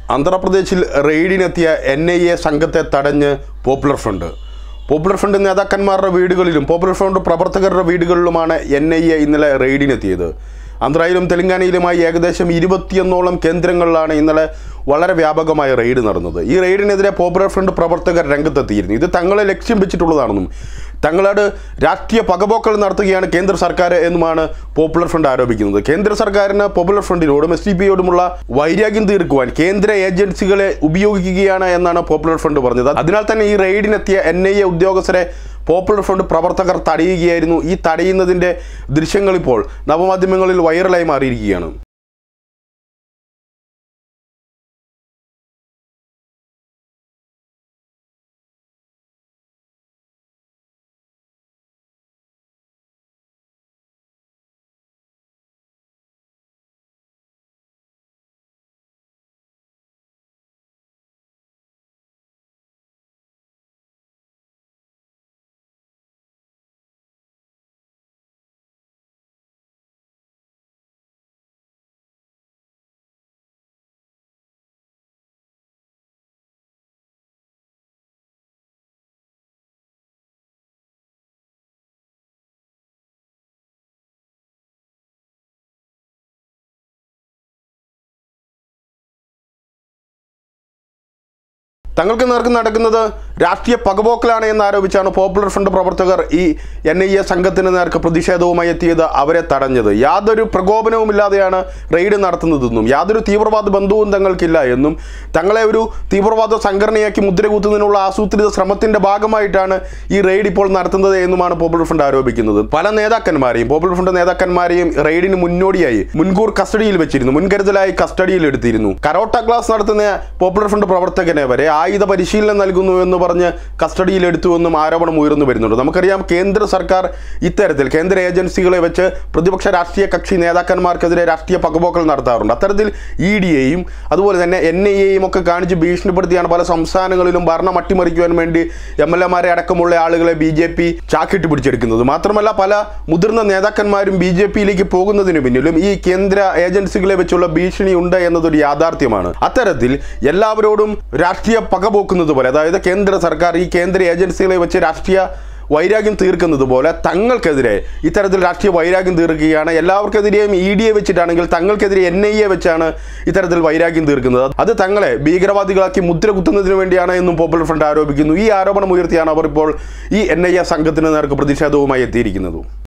ആന്ധ്രാപ്രദേശിൽ റെയ്ഡിനെത്തിയ N I A സംഘത്തെ തടഞ്ഞ് പോപ്പുലർ ഫ്രണ്ട് പോപ്പുലർ ഫ്രണ്ട് നേതാക്കന്മാരുടെ വീടുകളിലും പോപ്പുലർ ഫ്രണ്ട് പ്രവർത്തകരുടെ വീടുകളിലുമാണ് എൻ ഐ എ ഇന്നലെ റെയ്ഡിനെത്തിയത് ആന്ധ്രയിലും തെലങ്കാനയിലുമായി ഏകദേശം ഇരുപത്തിയൊന്നോളം കേന്ദ്രങ്ങളിലാണ് ഇന്നലെ വളരെ വ്യാപകമായ റെയ്ഡ് നടന്നത് ഈ റെയ്ഡിനെതിരെ പോപ്പുലർ ഫ്രണ്ട് പ്രവർത്തകർ രംഗത്തെത്തിയിരുന്നു ഇത് തങ്ങളെ ലക്ഷ്യം വെച്ചിട്ടുള്ളതാണെന്നും തങ്ങളോട് രാഷ്ട്രീയ പകപോക്കൽ നടത്തുകയാണ് കേന്ദ്ര സർക്കാർ എന്നുമാണ് പോപ്പുലർ ഫ്രണ്ട് ആരോപിക്കുന്നത് കേന്ദ്ര സർക്കാരിന് പോപ്പുലർ ഫ്രണ്ടിനോടും എസ് ഡി പിയോടുമുള്ള വൈരാഗ്യം തീർക്കുവാൻ കേന്ദ്ര ഏജൻസികളെ ഉപയോഗിക്കുകയാണ് എന്നാണ് പോപ്പുലർ ഫ്രണ്ട് പറഞ്ഞത് അതിനാൽ തന്നെ ഈ റെയ്ഡിനെത്തിയ എൻ ഐ എ ഉദ്യോഗസ്ഥരെ പോപ്പുലർ ഫ്രണ്ട് പ്രവർത്തകർ തടയുകയായിരുന്നു ഈ തടയുന്നതിൻ്റെ ദൃശ്യങ്ങൾ ഇപ്പോൾ നവമാധ്യമങ്ങളിൽ വൈറലായി മാറിയിരിക്കുകയാണ് തങ്ങൾക്ക് നേർക്ക് നടക്കുന്നത് രാഷ്ട്രീയ പകപോക്കലാണ് എന്ന് ആരോപിച്ചാണ് പോപ്പുലർ ഫ്രണ്ട് പ്രവർത്തകർ ഈ എൻ ഐ എ സംഘത്തിന് നേർക്ക് പ്രതിഷേധവുമായി എത്തിയത് അവരെ തടഞ്ഞത് യാതൊരു പ്രകോപനവുമില്ലാതെയാണ് റെയ്ഡ് നടത്തുന്നതെന്നും യാതൊരു തീവ്രവാദ ബന്ധവും തങ്ങൾക്കില്ല എന്നും തങ്ങളെ ഒരു തീവ്രവാദ സംഘടനയാക്കി മുദ്രകുത്തുന്നതിനുള്ള ആസൂത്രിത ശ്രമത്തിന്റെ ഭാഗമായിട്ടാണ് ഈ റെയ്ഡ് ഇപ്പോൾ നടത്തുന്നത് എന്നുമാണ് പോപ്പുലർ ഫ്രണ്ട് ആരോപിക്കുന്നത് പല നേതാക്കന്മാരെയും പോപ്പുലർ ഫ്രണ്ട് നേതാക്കന്മാരെയും റെയ്ഡിന് മുന്നോടിയായി മുൻകൂർ കസ്റ്റഡിയിൽ വെച്ചിരുന്നു മുൻകരുതലായി കസ്റ്റഡിയിൽ എടുത്തിരുന്നു കരോട്ട ക്ലാസ് നടത്തുന്ന പോപ്പുലർ ഫ്രണ്ട് പ്രവർത്തകനെ വരെ ആയുധ പരിശീലനം നൽകുന്നു എന്ന് പറഞ്ഞ് കസ്റ്റഡിയിൽ എടുത്തുവെന്നും ആരോപണം ഉയർന്നു വരുന്നുണ്ട് നമുക്കറിയാം കേന്ദ്ര സർക്കാർ ഇത്തരത്തിൽ കേന്ദ്ര ഏജൻസികളെ വെച്ച് പ്രതിപക്ഷ രാഷ്ട്രീയ കക്ഷി നേതാക്കന്മാർക്കെതിരെ രാഷ്ട്രീയ പകപോക്കൽ നടത്താറുണ്ട് അത്തരത്തിൽ ഇ ഡിയെയും അതുപോലെ തന്നെ എൻ ഐ എയും ഒക്കെ കാണിച്ച് ഭീഷണിപ്പെടുത്തിയാണ് പല സംസ്ഥാനങ്ങളിലും ഭരണം അട്ടിമറിക്കുവാൻ വേണ്ടി എം എൽ എമാരെ അടക്കമുള്ള ആളുകളെ ബി ജെ പി ചാക്കിട്ട് പിടിച്ചെടുക്കുന്നത് മാത്രമല്ല പല മുതിർന്ന നേതാക്കന്മാരും ബി ജെ പിയിലേക്ക് പോകുന്നതിന് പിന്നിലും ഈ കേന്ദ്ര ഏജൻസികളെ വെച്ചുള്ള ഭീഷണി ഉണ്ട് എന്നതൊരു യാഥാർത്ഥ്യമാണ് അത്തരത്തിൽ എല്ലാവരോടും രാഷ്ട്രീയ പകപോക്കുന്നത് പോലെ അതായത് കേന്ദ്ര സർക്കാർ ഈ കേന്ദ്ര ഏജൻസികളെ വെച്ച് രാഷ്ട്രീയ വൈരാഗ്യം തീർക്കുന്നത് പോലെ തങ്ങൾക്കെതിരെ ഇത്തരത്തിൽ രാഷ്ട്രീയ വൈരാഗ്യം തീർക്കുകയാണ് എല്ലാവർക്കെതിരെയും ഇ ഡിയെ വെച്ചിട്ടാണെങ്കിൽ തങ്ങൾക്കെതിരെ എൻ ഐ എ വെച്ചാണ് ഇത്തരത്തിൽ വൈരാഗ്യം തീർക്കുന്നത് അത് തങ്ങളെ ഭീകരവാദികളാക്കി മുദ്ര കുത്തുന്നതിന് വേണ്ടിയാണ് എന്നും പോപ്പുലർ ഫ്രണ്ട് ആരോപിക്കുന്നു ഈ ആരോപണം ഉയർത്തിയാണ് അവർ ഇപ്പോൾ ഈ എൻ ഐ എ സംഘത്തിന് നേർക്ക് പ്രതിഷേധവുമായി എത്തിയിരിക്കുന്നത്